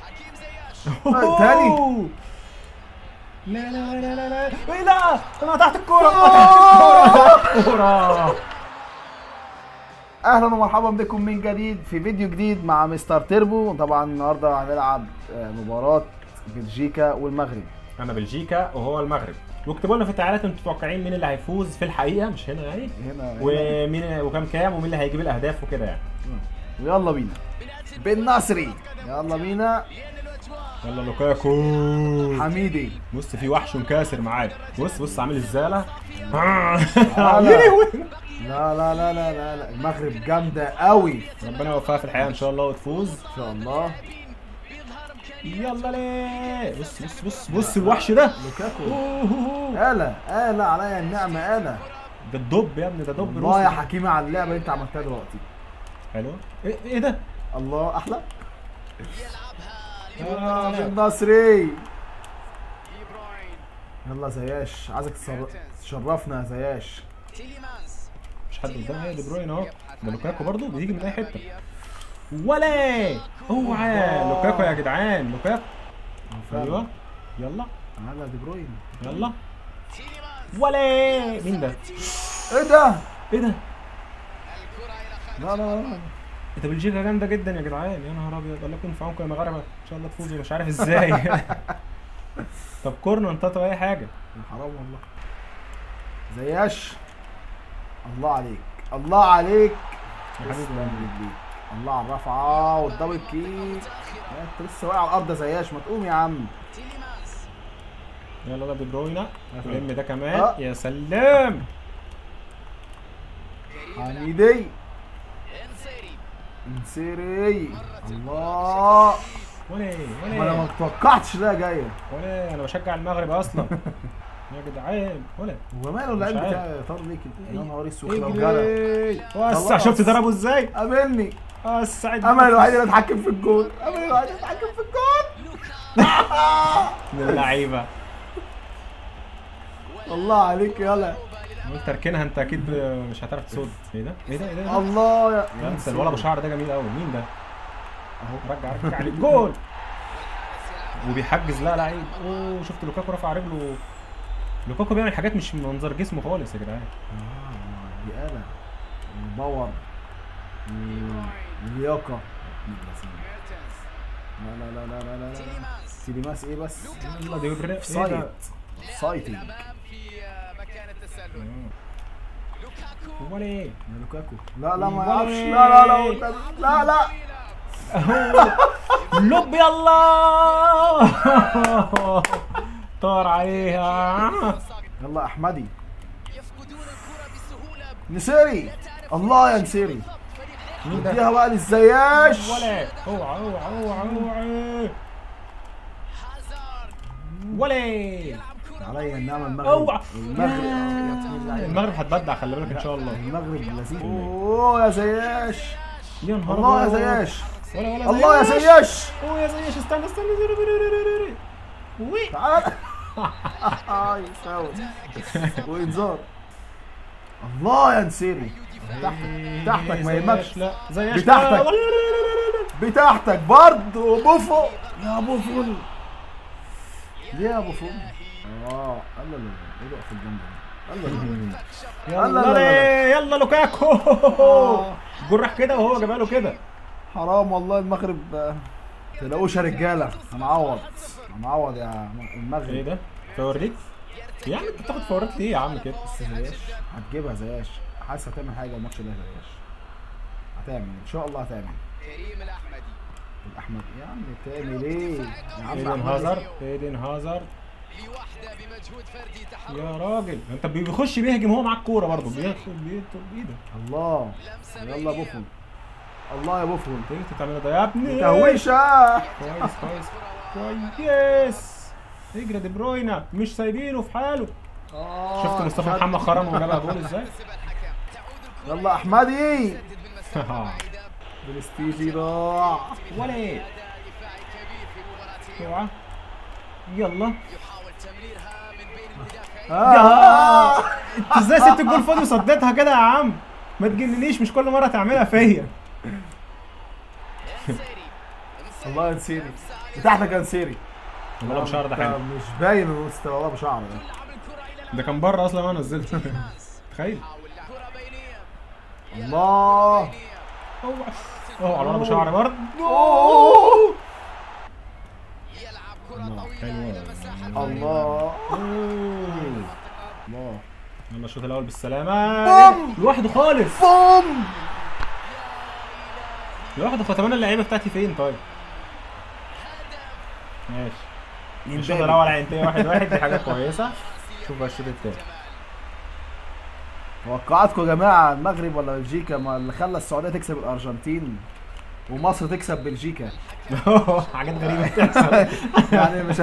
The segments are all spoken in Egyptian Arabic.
تاني. لا لا لا لا لا ايه لا انا قطعت الكوره قطعت الكوره اهلا ومرحبا بكم من جديد في فيديو جديد مع مستر تيربو طبعا النهارده هنلعب آه، مباراه بلجيكا والمغرب انا بلجيكا وهو المغرب واكتبوا لنا في التعليقات انتوا متوقعين مين اللي هيفوز في الحقيقه مش هنا يعني هنا هنا. ومين وكام كام ومين اللي هيجيب الاهداف وكده يعني ويلا بينا بن نصري يلا بينا يلا لوكاكو حميدي بص في وحش مكاسر معاك بص بص عامل الزاله تعالى. يا لهوي. لا لا لا لا لا, لا. المغرب جامده قوي ربنا يوفقها في الحقيقه ان شاء الله وتفوز ان شاء الله يلا ليه بص بص بص بص الوحش ده لوكاكو أوه. آلة آلة عليا النعمة آلة ده الدب يا ابني ده دب الله يا روسي حكيمة على اللعبة اللي انت عملتها دلوقتي حلو ايه ايه ده الله احلى لا، لا، لا. بن نصري يلا زياش عايزك تصر- تشرفنا يا زياش مش حد قدام هي دي بروين اهو ده لوكاكو برضه بيجي من اي حته ولا اوعى لوكاكو يا جدعان لوكاكو ايوه يلا هلا دي بروين يلا ولا مين ده ايه ده؟ ايه ده لا لا لا انت بلجيكا جامده جدا يا جدعان يا نهار ابيض الله يكون في عونكم يا مغاربه ان شاء الله تفوزوا مش عارف ازاي طب كورنر انتوا اي حاجه حرام والله زياش الله عليك الله عليك يا حبيبي تسلم رجليك. الله على الرفعة والدبل كيك يا انت لسه واقع على الارض يا زياش ما تقوم يا عم يلا يلا دي بروينا أهلا. ولم ده كمان آه. يا سلام حميدي انسيري الله ولا ما انا ما ولا توقعتش ده جايه ولا انا بشجع المغرب اصلا يا جدعان ولا هو ماله اللعيب مش عارف. بتاعي يا طار ليه كده يا نهار اسود لو جرى اجري وسع خلاص. شفت ضربه ازاي قابلني وسع امل الوحيد اللي اتحكم في الجول امل الوحيد اللي اتحكم في الجول من اللعيبه الله عليك يلا قلت تركنها انت اكيد ب- مش هتعرف تصد ايه ده ايه ده ايه ده الله يا لا انت الولد ابو شعر ده جميل قوي مين ده اهو رجع رجع عليه جول وبيحجز لا لعيب اوه شفت لوكاكو رفع رجله لوكاكو بيعمل حاجات مش من منظر جسمه خالص يا جدعان آه، دي آلة باور لياقة لا لا لا لا لا لا لا تيليماس ايه بس يلا دي بر- ايه سايت ده سايتنج امال ايه يا لوكاكو لا لا ما ولا يعرفش إيه؟ لا لا لا لا لا لب يلا طار عليها يلا احمدي نسيري الله يا نسيري مين ده اديها بقى للزياش ولا اوعى اوعى اوعى اوعى ولا عليا النعمة المغرب اوعى المغرب يا ابن اللعيبة. المغرب هتبدع خلي بالك ان شاء الله المغرب لذيذ اوه يا زياش يا نهار الله يا أبيض. زياش ولا ولا الله يا زياش اوه يا زياش استنى استنى وي تعال هاي فاول وانذار الله يا نسيري تحتك تحتك ما يهمكش لا زياش بتاعتك. لا، ولا- لا- لا- لا- لا. بتاعتك برضه بوفو يا بوفون ليه يا بوفون اه لا لا لا ايه بقى في الجنب ده؟ لا لا لا. لا، لا، يلا لا. يلا لوكاكو آه. جرح كده وهو جابها له كده حرام والله المغرب آه، تلاقوش يا رجاله هنعوض هنعوض يا ايه المغرب ده فوريك يا عم انت بتاخد فورات ليه يا عم كده زياش هتجيبها زياش حاسس هتعمل حاجه الماتش ده يا زياش هتعمل ان شاء الله هتعمل كريم الاحمدي الاحمد يا عم تعمل ايه يا عم ايدن أحمد. هازارد ايدن هازارد لوحده بمجهود فردي تحرك يا راجل انت بي- بيخش بيهجم هو معاه الكوره برضه بيدخل بيدخل بايده الله لمسه يلا بعيدة. بوفون الله يا بوفون انت ايه اللي بتعمله ده يا ابني تهويشه كويس كويس كويس اجري دي بروينا مش سايبينه في حاله آه، شفت مصطفى شد. محمد خرم وجابها جول ازاي حسب الحكم تعود الكرة يلا احمدي تسدد بالمسافة البعيدة برستيجي ضاع ولا ايه أداء دفاعي كبير في مباراة اليوم اوعى يلا يحاول تمريرها من بين المدافعين آه. انت ازاي سبت الجول فاضي وصديتها كده يا عم ما تجننيش مش كل مره تعملها فيا السيري الله ينسيني بتاعتك كان سيري والله بشعر ده أنت حلو مش باين من وسط والله بشعر ده لعب الكرة إلى ده كان بره اصلا وانا نزلت تخيل حاول كرة بينية الله اوه على وانا بشعر برضه أوه. يلعب كرة الله، طويلة حلوة. إلى مساحة الله أوه. الله يلا الشوط الاول بالسلامه بوم. لوحده خالص بوم لوحده فتمنى اللعيبه بتاعتي فين طيب ماشي الشوط ينبغي. الاول هينتهي واحد واحد دي حاجه كويسه شوف بقى الشوط التاني توقعاتكم يا جماعه المغرب ولا بلجيكا ما اللي خلى السعوديه تكسب الارجنتين ومصر تكسب بلجيكا حاجات غريبه بتحصل يعني مش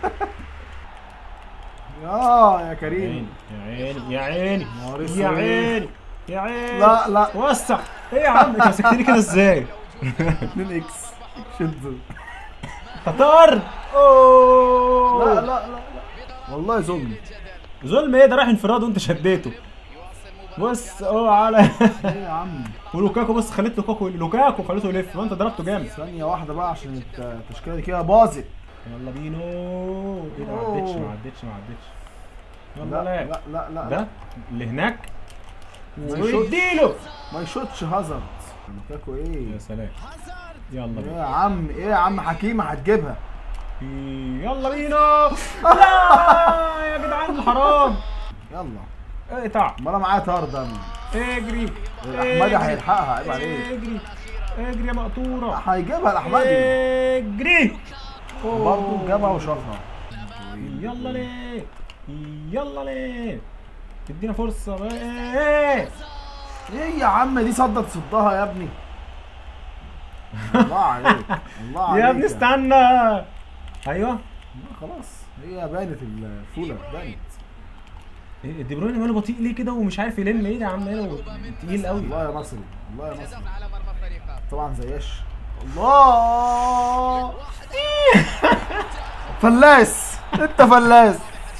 اه يا كريم يا عيني يا عيني نهار يا اسود. عيني يا عيني لا لا وسع ايه يا عم انت مسكتني كده ازاي 2 اكس شدوا تطار اوه لا لا لا لا والله ظلم ظلم ايه ده رايح انفراد وانت شديته بص اوه على ايه يا عم ولوكاكو بص خليت لوكاكو لوكاكو خليته يلف وانت ضربته جامد ثانية واحدة بقى عشان الت- التشكيلة دي كده باظت يلا بينو ايه ده ما عدتش ما عدتش ما عدتش يلا لا لا لا لا لا ده اللي هناك ما يشوطش ويديله ما يشوطش هازارد لوكاكو ايه يا سلام يلا ايه بينا يا عم ايه يا عم حكيمة هتجيبها يلا بينا لا يا جدعان حرام يلا اقطع ما انا معايا طرد انا اجري احمدي هيلحقها عيب عليك اجري اجري يا مقطوره هيجيبها الاحمدي اجري برضه جابها وشاطها يلا ليه يلا ليه ادينا فرصه بقى ايه ايه يا عم دي صدت صدها يا ابني الله عليك الله عليك يا ابني استنى ايوه خلاص هي بانت الفولة بانت إيه دي بروين ماله بطيء ليه كده ومش عارف يلم ايه ده يا عم ماله تقيل قوي الله يا مصري الله يا مصري هدف على مرمى فريقه طبعا زياش الله فلاس انت فلاس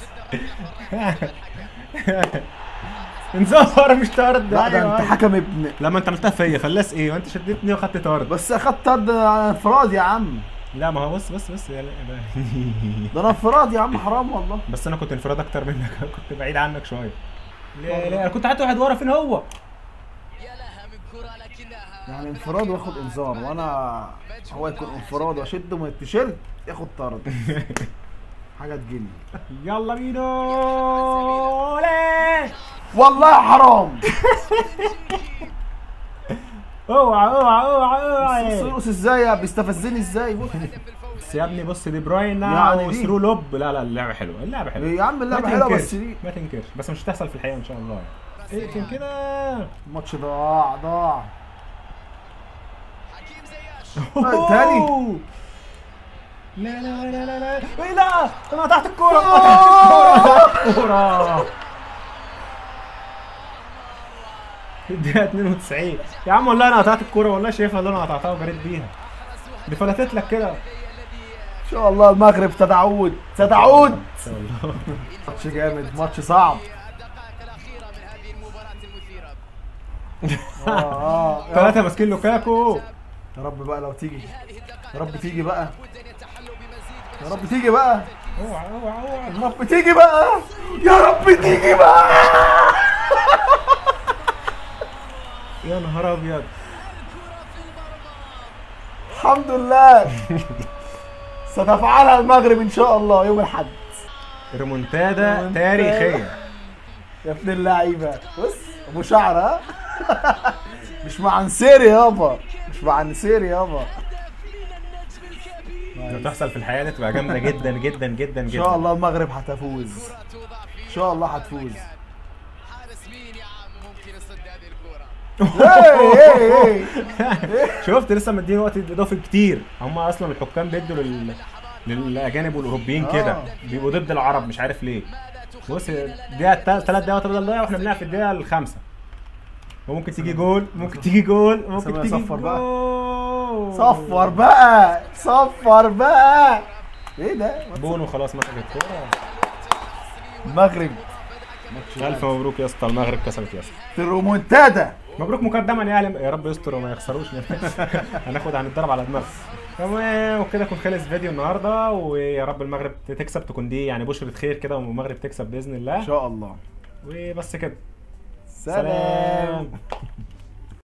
انزفر مش طرد لا ده أيوة، انت أيوة. حكم ابن لما انت عملتها فيا فلاس ايه وانت شدتني وخدت طرد بس اخدت طرد على انفراد يا عم لا ما هو بص بص بص يا لا ده ده انا انفراد يا عم حرام والله بس انا كنت انفراد اكتر منك كنت بعيد عنك شويه لا لا انا كنت حاطط واحد ورا فين هو يا لها من كرة لكنها يعني انفراد واخد انذار وانا هو يكون انفراد واشده من التيشيرت ياخد طرد حاجه تجنن يلا بينا لا والله حرام اوعى اوعى اوعى اوعى سيروس ازاي يا بيستفزني ازاي بص بس يا ابني بص دي بروين يعني دي. وثرو لوب لا لا اللعبه حلوه اللعبه حلوه يا عم اللعبه ما حلوه تنكرش، بس دي ما تنكرش بس مش هتحصل في الحقيقه ان شاء الله يعني اقتل كده الماتش ضاع ضاع حكيم زياش تاني لا لا لا لا لا ايه لا انا قطعت الكوره قطعت الكوره الدقيقة 92 يا عم والله انا قطعت الكوره والله شايفها اللي انا قطعتها وجريت بيها دي فلتت لك كده ان شاء الله المغرب ستعود ستعود ان شاء الله ماتش جامد ماتش صعب الدقائق الأخيرة من هذه المباراة المثيرة اه اه يا ثلاثة ماسكين لوكاكو يا رب بقى لو تيجي هذه الدقائق يا رب تيجي بقى بد أن يتحلوا بمزيد من يا رب تيجي بقى اوعى اوعى اوعى يا رب تيجي بقى يا رب تيجي بقى يا نهار ابيض الحمد لله ستفعلها المغرب ان شاء الله يوم الاحد ريمونتادا ريمونتادا. تاريخية يا ابن اللعيبه بص ابو شعر ها مش مع نسيري يابا مش مع نسيري يابا لو تحصل في الحياة دي تبقى جامدة جدا جدا جدا ان جدا شاء الله المغرب هتفوز توضع في ان شاء الله هتفوز حارس مين يا عم ممكن يصد هذه الكرة ايه ايه ايه شفت لسه مدين وقت اضافي كتير هم اصلا الحكام بيدوا لل... للاجانب والاوروبيين كده آه. بيبقوا ضد العرب مش عارف ليه بص دقيقة ثلاث دقايق بدل ضايع واحنا بنلعب في الدقيقة الخامسة وممكن تيجي جول ممكن تيجي جول ممكن سامع تيجي صفر بقى. جول صفر بقى صفر بقى ايه ده بونو خلاص مسك الكورة المغرب الف مبروك يا اسطى المغرب كسبت يا اسطى في الرومونتادا مبروك مقدما يا اهلي يا رب يستر وما يخسروش هناخد هنتضرب على دماغ تمام وكده يكون خلص فيديو النهارده ويا رب المغرب تكسب تكون دي يعني بشرة خير كده والمغرب تكسب باذن ان الله شاء الله وبس كده سلام